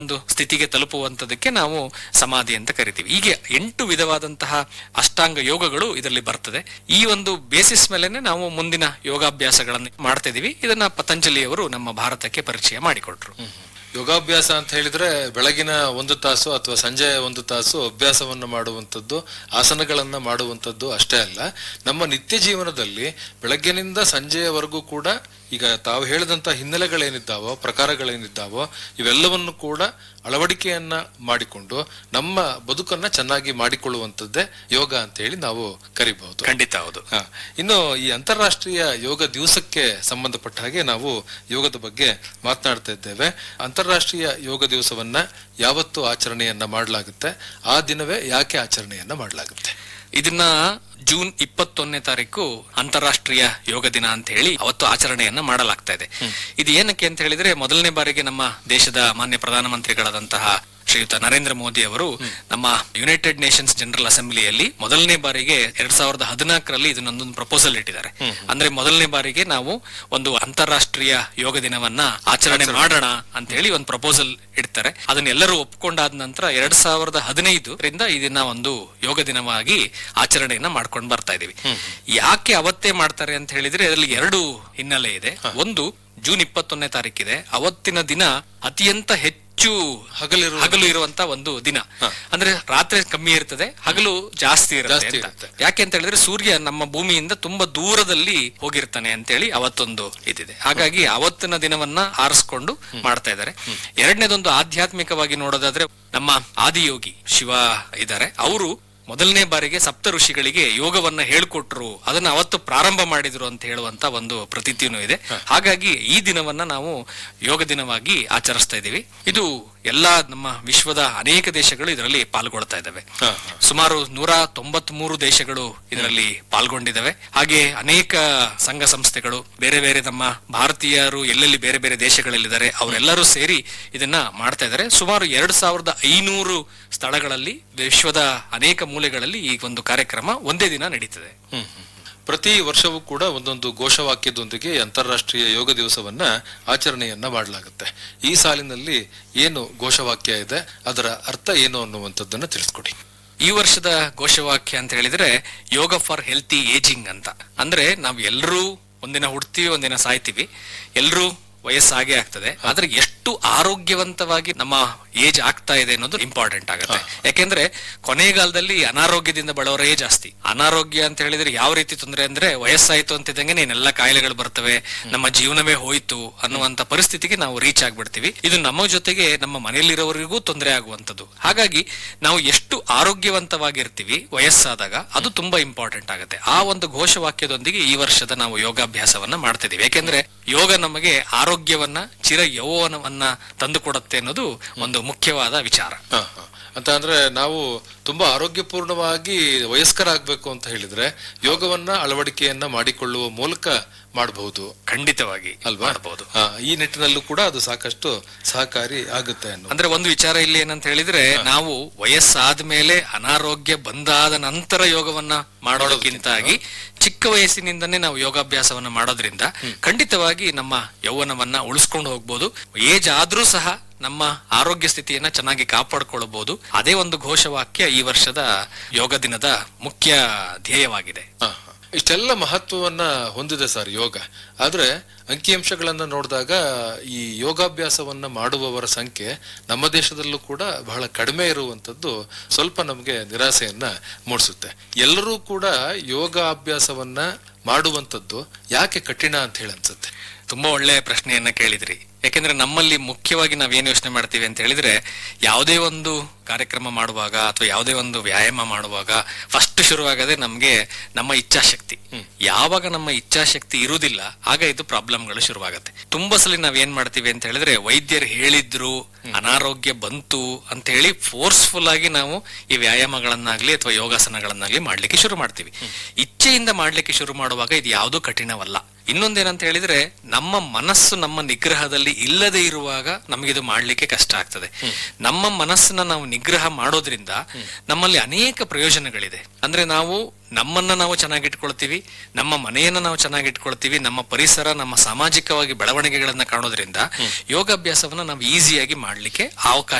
ಒಂದು ಸ್ಥಿತಿಗೆ ತಲುಪುವಂತದಕ್ಕೆ ನಾವು ಸಮಾಧಿ ಅಂತ ಕರಿತೀವಿ ಹೀಗೆ ಎಂಟು ವಿಧವಾದಂತಹ ಅಷ್ಟಾಂಗ ಯೋಗಗಳು ಇದರಲ್ಲಿ ಬರ್ತದೆ ಈ ಒಂದು ಬೇಸಿಸ್ ಮೇಲೆನೆ ನಾವು ಮುಂದಿನ ಯೋಗಾಭ್ಯಾಸಗಳನ್ನು ಮಾಡ್ತಾ ಇದೀವಿ ಇದನ್ನ ಪತಂಜಲಿಯವರು ನಮ್ಮ ಭಾರತಕ್ಕೆ ಪರಿಚಯ ಮಾಡಿಕೊಟ್ರು ಯೋಗಾಭ್ಯಾಸ ಅಂತ ಹೇಳಿದ್ರೆ ಬೆಳಗಿನ ಒಂದು ತಾಸು ಅಥವಾ ಸಂಜೆ ಒಂದು ತಾಸು ಅಭ್ಯಾಸವನ್ನು ಮಾಡುವಂಥದ್ದು ಆಸನಗಳನ್ನ ಮಾಡುವಂಥದ್ದು ಅಷ್ಟೇ ಅಲ್ಲ ನಮ್ಮ ನಿತ್ಯ ಜೀವನದಲ್ಲಿ ಬೆಳಗ್ಗಿನಿಂದ ಸಂಜೆಯವರೆಗೂ ಕೂಡ ಈಗ ತಾವು ಹೇಳಿದಂತ ಹಿನ್ನೆಲೆಗಳೇನಿದ್ದಾವೋ ಪ್ರಕಾರಗಳೇನಿದ್ದಾವೋ ಇವೆಲ್ಲವನ್ನು ಕೂಡ ಅಳವಡಿಕೆಯನ್ನ ಮಾಡಿಕೊಂಡು ನಮ್ಮ ಬದುಕನ್ನ ಚೆನ್ನಾಗಿ ಮಾಡಿಕೊಳ್ಳುವಂಥದ್ದೇ ಯೋಗ ಅಂತ ಹೇಳಿ ನಾವು ಕರಿಬಹುದು ಖಂಡಿತ ಹೌದು ಹಾ. ಇನ್ನು ಈ ಅಂತಾರಾಷ್ಟ್ರೀಯ ಯೋಗ ದಿವಸಕ್ಕೆ ಸಂಬಂಧಪಟ್ಟ ಹಾಗೆ ನಾವು ಯೋಗದ ಬಗ್ಗೆ ಮಾತನಾಡ್ತಾ ಇದ್ದೇವೆ ಅಂತಾರಾಷ್ಟ್ರೀಯ ಯೋಗ ದಿವಸವನ್ನ ಯಾವತ್ತು ಆಚರಣೆಯನ್ನ ಮಾಡಲಾಗುತ್ತೆ ಆ ದಿನವೇ ಯಾಕೆ ಆಚರಣೆಯನ್ನ ಮಾಡಲಾಗುತ್ತೆ ಇದನ್ನ ಜೂನ್ ಇಪ್ಪತ್ತೊಂದನೇ ತಾರೀಕು ಅಂತಾರಾಷ್ಟ್ರೀಯ ಯೋಗ ದಿನ ಅಂತ ಹೇಳಿ ಅವತ್ತು ಆಚರಣೆಯನ್ನ ಮಾಡಲಾಗ್ತಾ ಇದೆ ಇದು ಏನಕ್ಕೆ ಅಂತ ಹೇಳಿದ್ರೆ ಮೊದಲನೇ ಬಾರಿಗೆ ನಮ್ಮ ದೇಶದ ಮಾನ್ಯ ಪ್ರಧಾನಮಂತ್ರಿಗಳಾದಂತಹ ಶ್ರೀಯುತ ನರೇಂದ್ರ ಮೋದಿ ಅವರು ನಮ್ಮ ಯುನೈಟೆಡ್ ನೇಷನ್ಸ್ ಜನರಲ್ ಅಸೆಂಬ್ಲಿಯಲ್ಲಿ ಮೊದಲನೇ ಬಾರಿಗೆ ಎರಡ್ ಸಾವಿರದ ಹದಿನಾಲ್ಕರಲ್ಲಿ ಇದನ್ನೊಂದೊಂದು ಪ್ರಪೋಸಲ್ ಇಟ್ಟಿದ್ದಾರೆ ಅಂದ್ರೆ ಮೊದಲನೇ ಬಾರಿಗೆ ನಾವು ಒಂದು ಅಂತಾರಾಷ್ಟ್ರೀಯ ಯೋಗ ದಿನವನ್ನ ಆಚರಣೆ ಮಾಡೋಣ ಅಂತ ಹೇಳಿ ಒಂದು ಪ್ರಪೋಸಲ್ ಇಡ್ತಾರೆ ಅದನ್ನೆಲ್ಲರೂ ಒಪ್ಕೊಂಡಾದ ನಂತರ ಎರಡ್ ಸಾವಿರದ ಹದಿನೈದರಿಂದ ಇದನ್ನ ಒಂದು ಯೋಗ ದಿನವಾಗಿ ಆಚರಣೆಯನ್ನ ಮಾಡ್ಕೊಂಡು ಬರ್ತಾ ಇದೀವಿ ಯಾಕೆ ಅವತ್ತೇ ಮಾಡ್ತಾರೆ ಅಂತ ಹೇಳಿದ್ರೆ ಅದರಲ್ಲಿ ಎರಡು ಹಿನ್ನೆಲೆ ಇದೆ ಒಂದು ಜೂನ್ ಇಪ್ಪತ್ತೊಂದನೇ ತಾರೀಕಿದೆ ಅವತ್ತಿನ ದಿನ ಅತ್ಯಂತ ಹೆಚ್ಚು ಹಗಲಿರುವ ಹಗಲು ಇರುವಂತ ಒಂದು ದಿನ ಅಂದ್ರೆ ರಾತ್ರಿ ಕಮ್ಮಿ ಇರ್ತದೆ ಹಗಲು ಜಾಸ್ತಿ ಇರುತ್ತೆ ಜಾಸ್ತಿ ಅಂತ. ಇರುತ್ತೆ. ಯಾಕೆ ಅಂತ ಹೇಳಿದ್ರೆ ಸೂರ್ಯ ನಮ್ಮ ಭೂಮಿಯಿಂದ ತುಂಬಾ ದೂರದಲ್ಲಿ ಹೋಗಿರ್ತಾನೆ ಅಂತ ಹೇಳಿ ಅವತ್ತೊಂದು ಇದಿದೆ ಹಾಗಾಗಿ ಅವತ್ತಿನ ದಿನವನ್ನ ಆರಿಸ್ಕೊಂಡು ಮಾಡ್ತಾ ಇದ್ದಾರೆ ಎರಡನೇದೊಂದು ಆಧ್ಯಾತ್ಮಿಕವಾಗಿ ನೋಡೋದಾದ್ರೆ ನಮ್ಮ ಆದಿಯೋಗಿ ಶಿವ ಇದ್ದಾರೆ ಅವರು ಮೊದಲನೇ ಬಾರಿಗೆ ಸಪ್ತ ಋಷಿಗಳಿಗೆ ಯೋಗವನ್ನ ಹೇಳ್ಕೊಟ್ರು ಅದನ್ನ ಅವತ್ತು ಪ್ರಾರಂಭ ಮಾಡಿದ್ರು ಅಂತ ಹೇಳುವಂತ ಒಂದು ಪ್ರತೀತಿನೂ ಇದೆ ಹಾಗಾಗಿ ಈ ದಿನವನ್ನ ನಾವು ಯೋಗ ದಿನವಾಗಿ ಆಚರಿಸ್ತಾ ಇದ್ದೀವಿ ಇದು ಎಲ್ಲಾ ನಮ್ಮ ವಿಶ್ವದ ಅನೇಕ ದೇಶಗಳು ಇದರಲ್ಲಿ ಪಾಲ್ಗೊಳ್ತಾ ಇದ್ದಾವೆ ಹಾ, ಸುಮಾರು ನೂರ ತೊಂಬತ್ ಮೂರು ದೇಶಗಳು ಇದರಲ್ಲಿ ಪಾಲ್ಗೊಂಡಿದ್ದಾವೆ ಹಾಗೆ ಅನೇಕ ಸಂಘ ಸಂಸ್ಥೆಗಳು ಬೇರೆ ಬೇರೆ ನಮ್ಮ ಭಾರತೀಯರು ಎಲ್ಲೆಲ್ಲಿ ಬೇರೆ ಬೇರೆ ದೇಶಗಳಲ್ಲಿದ್ದಾರೆ ಅವರೆಲ್ಲರೂ ಸೇರಿ ಇದನ್ನ ಮಾಡ್ತಾ ಇದ್ದಾರೆ ಸುಮಾರು ಎರಡ್ ಸಾವಿರದ ಐನೂರು ಸ್ಥಳಗಳಲ್ಲಿ ವಿಶ್ವದ ಅನೇಕ ಮೂಲೆಗಳಲ್ಲಿ ಈ ಒಂದು ಕಾರ್ಯಕ್ರಮ ಒಂದೇ ದಿನ ನಡೀತದೆ ಹ್ಮ್, ಹ್ಮ್, ಹ್ಮ್. ಪ್ರತಿ ವರ್ಷವೂ ಕೂಡ ಒಂದೊಂದು ಘೋಷವಾಕ್ಯದೊಂದಿಗೆ ಅಂತಾರಾಷ್ಟ್ರೀಯ ಯೋಗ ದಿವಸವನ್ನ ಆಚರಣೆಯನ್ನ ಮಾಡಲಾಗುತ್ತೆ ಈ ಸಾಲಿನಲ್ಲಿ ಏನು ಘೋಷವಾಕ್ಯ ಇದೆ ಅದರ ಅರ್ಥ ಏನು ಅನ್ನುವಂಥದ್ದನ್ನ ತಿಳಿಸ್ಕೊಡಿ ಈ ವರ್ಷದ ಘೋಷವಾಕ್ಯ ಅಂತ ಹೇಳಿದ್ರೆ ಯೋಗ ಫಾರ್ ಹೆಲ್ತಿ ಏಜಿಂಗ್ ಅಂತ ಅಂದ್ರೆ ನಾವ್ ಎಲ್ರೂ ಒಂದಿನ ಹುಡ್ತೀವಿ ಒಂದಿನ ಸಾಯ್ತೀವಿ ಎಲ್ರೂ ವಯಸ್ಸಾಗೆ ಆಗ್ತದೆ ಆದ್ರೆ ಎಷ್ಟು ಆರೋಗ್ಯವಂತವಾಗಿ ನಮ್ಮ ಏಜ್ ಆಗ್ತಾ ಇದೆ ಅನ್ನೋದು ಇಂಪಾರ್ಟೆಂಟ್ ಆಗುತ್ತೆ ಯಾಕೆಂದ್ರೆ ಕೊನೆಗಾಲದಲ್ಲಿ ಅನಾರೋಗ್ಯದಿಂದ ಬಳೋರೇ ಜಾಸ್ತಿ ಅನಾರೋಗ್ಯ ಅಂತ ಹೇಳಿದ್ರೆ ಯಾವ ರೀತಿ ತೊಂದರೆ ಅಂದ್ರೆ ವಯಸ್ಸಾಯ್ತು ಅಂತಿದ್ದಂಗೆ ಏನೆಲ್ಲ ಕಾಯಿಲೆಗಳು ಬರ್ತವೆ ನಮ್ಮ ಜೀವನವೇ ಹೋಯ್ತು ಅನ್ನುವಂತ ಪರಿಸ್ಥಿತಿಗೆ ನಾವು ರೀಚ್ ಆಗ್ಬಿಡ್ತೀವಿ ಇದು ನಮ್ಮ ಜೊತೆಗೆ ನಮ್ಮ ಮನೆಯಲ್ಲಿರೋವರಿಗೂ ತೊಂದರೆ ಆಗುವಂತದ್ದು ಹಾಗಾಗಿ ನಾವು ಎಷ್ಟು ಆರೋಗ್ಯವಂತವಾಗಿರ್ತೀವಿ ವಯಸ್ಸಾದಾಗ ಅದು ತುಂಬಾ ಇಂಪಾರ್ಟೆಂಟ್ ಆಗುತ್ತೆ ಆ ಒಂದು ಘೋಷವಾಕ್ಯದೊಂದಿಗೆ ಈ ವರ್ಷದ ನಾವು ಯೋಗಾಭ್ಯಾಸವನ್ನ ಮಾಡ್ತಿದೀವಿ ಯಾಕೆಂದ್ರೆ ಯೋಗ ನಮಗೆ ಆರೋಗ್ಯವನ್ನ ಚಿರ ಯೌವನವನ್ನ ತಂದುಕೊಡುತ್ತೆ ಅನ್ನೋದು ಒಂದು ಮುಖ್ಯವಾದ ವಿಚಾರ ಹ, ಹ. ಅಂತ ಅಂದ್ರೆ ನಾವು ತುಂಬಾ ಆರೋಗ್ಯಪೂರ್ಣವಾಗಿ ವಯಸ್ಕರಾಗಬೇಕು ಅಂತ ಹೇಳಿದ್ರೆ ಯೋಗವನ್ನ ಅಳವಡಿಕೆಯನ್ನ ಮಾಡಿಕೊಳ್ಳುವ ಮೂಲಕ ಮಾಡಬಹುದು ಖಂಡಿತವಾಗಿ ಅಲ್ವಾ ಮಾಡಬಹುದು ಹ, ಈ ನಿಟ್ಟಿನಲ್ಲೂ ಕೂಡ ಅದು ಸಾಕಷ್ಟು ಸಹಕಾರಿ ಆಗುತ್ತೆ ಅನ್ನೋ ಅಂದ್ರೆ ಒಂದು ವಿಚಾರ ಇಲ್ಲಿ ಏನಂತ ಹೇಳಿದ್ರೆ ನಾವು ವಯಸ್ಸಾದ್ಮೇಲೆ ಅನಾರೋಗ್ಯ ಬಂದಾದ ನಂತರ ಯೋಗವನ್ನ ಮಾಡೋದಕ್ಕಿಂತಾಗಿ ಚಿಕ್ಕ ವಯಸ್ಸಿನಿಂದನೇ ನಾವು ಯೋಗಾಭ್ಯಾಸವನ್ನ ಮಾಡೋದ್ರಿಂದ ಖಂಡಿತವಾಗಿ ನಮ್ಮ ಯೌವನವನ್ನ ಉಳಿಸ್ಕೊಂಡು ಹೋಗ್ಬೋದು ಏಜ್ ಆದ್ರೂ ಸಹ ನಮ್ಮ ಆರೋಗ್ಯ ಸ್ಥಿತಿಯನ್ನ ಚೆನ್ನಾಗಿ ಕಾಪಾಡ್ಕೊಳ್ಬಹುದು ಅದೇ ಒಂದು ಘೋಷವಾಕ್ಯ ಈ ವರ್ಷದ ಯೋಗ ದಿನದ ಮುಖ್ಯ ಧ್ಯೇಯವಾಗಿದೆ ಹ, ಹ. ಇಷ್ಟೆಲ್ಲ ಮಹತ್ವವನ್ನ ಹೊಂದಿದೆ ಸರ್ ಯೋಗ ಆದ್ರೆ ಅಂಕಿಅಂಶಗಳನ್ನ ನೋಡಿದಾಗ ಈ ಯೋಗಾಭ್ಯಾಸವನ್ನ ಮಾಡುವವರ ಸಂಖ್ಯೆ ನಮ್ಮ ದೇಶದಲ್ಲೂ ಕೂಡ ಬಹಳ ಕಡಿಮೆ ಇರುವಂತದ್ದು ಸ್ವಲ್ಪ ನಮಗೆ ನಿರಾಸೆಯನ್ನ ಮೂಡಿಸುತ್ತೆ ಎಲ್ಲರೂ ಕೂಡ ಯೋಗಾಭ್ಯಾಸವನ್ನ ಮಾಡುವಂತದ್ದು ಯಾಕೆ ಕಠಿಣ ಅಂತ ಹೇಳಿ ಅನ್ಸುತ್ತೆ ತುಂಬಾ ಒಳ್ಳೆ ಪ್ರಶ್ನೆಯನ್ನ ಕೇಳಿದ್ರಿ ಯಾಕೆಂದ್ರೆ ನಮ್ಮಲ್ಲಿ ಮುಖ್ಯವಾಗಿ ನಾವೇನ್ ಯೋಚನೆ ಮಾಡ್ತೀವಿ ಅಂತ ಹೇಳಿದ್ರೆ ಯಾವುದೇ ಒಂದು ಕಾರ್ಯಕ್ರಮ ಮಾಡುವಾಗ ಅಥವಾ ಯಾವುದೇ ಒಂದು ವ್ಯಾಯಾಮ ಮಾಡುವಾಗ ಫಸ್ಟ್ ಶುರುವಾಗದೆ ನಮ್ಗೆ ನಮ್ಮ ಇಚ್ಛಾಶಕ್ತಿ ಯಾವಾಗ ನಮ್ಮ ಇಚ್ಛಾಶಕ್ತಿ ಇರುವುದಿಲ್ಲ ಆಗ ಇದು ಪ್ರಾಬ್ಲಮ್ಗಳು ಶುರುವಾಗತ್ತೆ ತುಂಬಾ ಸಲ ನಾವ್ ಏನ್ ಮಾಡ್ತೀವಿ ಅಂತ ಹೇಳಿದ್ರೆ ವೈದ್ಯರು ಹೇಳಿದ್ರು ಅನಾರೋಗ್ಯ ಬಂತು ಅಂತ ಹೇಳಿ ಫೋರ್ಸ್ಫುಲ್ ಆಗಿ ನಾವು ಈ ವ್ಯಾಯಾಮಗಳನ್ನಾಗ್ಲಿ ಅಥವಾ ಯೋಗಾಸನಗಳನ್ನಾಗ್ಲಿ ಮಾಡ್ಲಿಕ್ಕೆ ಶುರು ಮಾಡ್ತೀವಿ ಇಚ್ಛೆಯಿಂದ ಮಾಡ್ಲಿಕ್ಕೆ ಶುರು ಮಾಡುವಾಗ ಇದು ಯಾವುದೂ ಕಠಿಣವಲ್ಲ ಇನ್ನೊಂದೇನಂತ ಹೇಳಿದ್ರೆ ನಮ್ಮ ಮನಸ್ಸು ನಮ್ಮ ನಿಗ್ರಹದಲ್ಲಿ ಇಲ್ಲದೆ ಇರುವಾಗ ನಮಗಿದು ಮಾಡ್ಲಿಕ್ಕೆ ಕಷ್ಟ ಆಗ್ತದೆ ನಮ್ಮ ಮನಸ್ಸನ್ನ ನಾವು ನಿಗ್ರಹ ಮಾಡೋದ್ರಿಂದ ನಮ್ಮಲ್ಲಿ ಅನೇಕ ಪ್ರಯೋಜನಗಳಿದೆ ಅಂದ್ರೆ ನಾವು ನಮ್ಮನ್ನ ನಾವು ಚೆನ್ನಾಗಿಟ್ಕೊಳ್ತೀವಿ ನಮ್ಮ ಮನೆಯನ್ನ ನಾವು ಚೆನ್ನಾಗಿಟ್ಕೊಳ್ತೀವಿ ನಮ್ಮ ಪರಿಸರ ನಮ್ಮ ಸಾಮಾಜಿಕವಾಗಿ ಬೆಳವಣಿಗೆಗಳನ್ನ ಕಾಣೋದ್ರಿಂದ ಯೋಗಾಭ್ಯಾಸವನ್ನ ನಾವು ಈಸಿಯಾಗಿ ಮಾಡ್ಲಿಕ್ಕೆ ಅವಕಾಶ